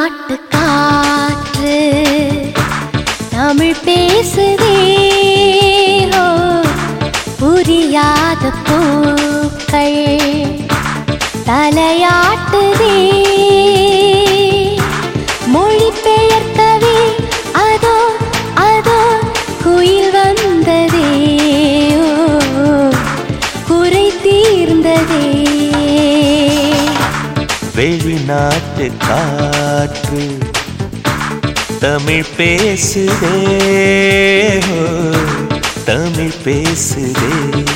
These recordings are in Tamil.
வெளிநாட்டு காற்று தமிழ் பேசுதே ஓ, புரியாத பூக்கள் தலையாட்டுதே மொழி பெயர்க்கவே அதோ அதோ குயில் வந்ததே ஓ, குறை தீர்ந்ததே வெளிநாட்டு காற்று தமிழ் பேசுதே ஓ, தமிழ் பேசுதே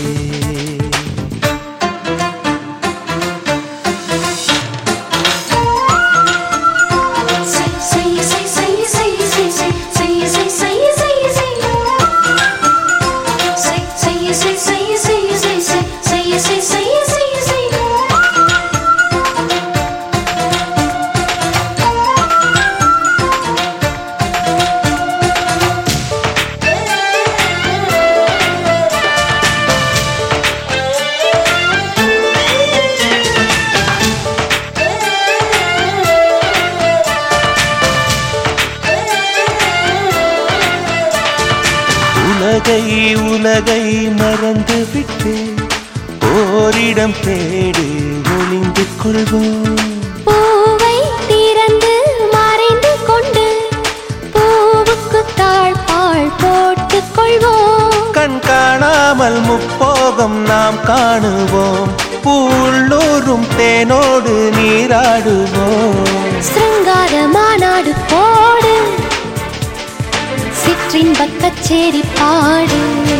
உலகை உலகை மறந்து விட்டு ஓரிடம் தேடி ஒளிந்து கொள்வோம் பூவை திறந்து மறைந்து கொண்டு பூவுக்கு தாழ்பாள் போட்டுக் கொள்வோம் கண் காணாமல் முப்போகம் நாம் காணுவோம் பூள்ளூரும் தேனோடு நீராடுவோம் சிருங்கார மாநாடு போடு சிற்றின்பக் கச்சேரி பாடு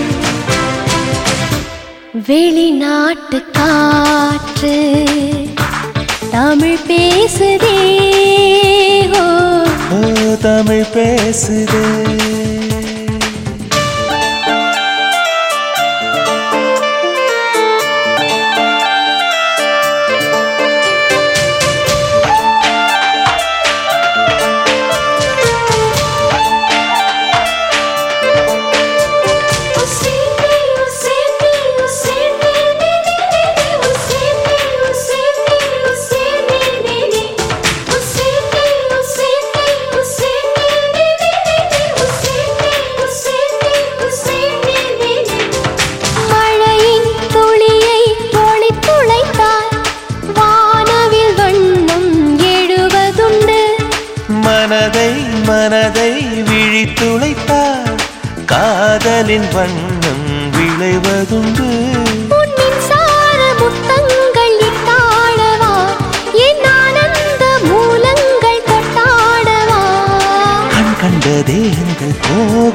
வெளிநாட்டு காற்று தமிழ் பேசுதே ஓ, ஓ, தமிழ் பேசுதே மழையின் துளியை ஒளி துளைத்தால் வானவில் வண்ணம் எழுவதுண்டு மனதை மனதை விழித்துளைத்தார் காதலின் வண்ணம் விளைவதுண்டு உன்னின் சார முத்தங்கள் இட்டாடவா என் ஆனந்த மூலங்கள் கொட்டாடவா கண் கண்ட தேகங்கள் போக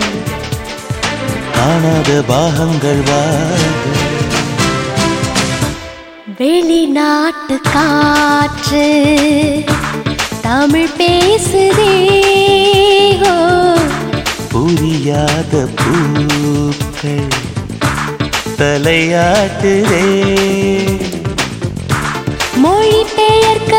காணாத பாகங்கள் வாக வெளிநாட்டு காற்று தமிழ் பேசுதே ஓ, புரியாத பூக்கள் தலையாட்டுதே மொழி பெயர்க்க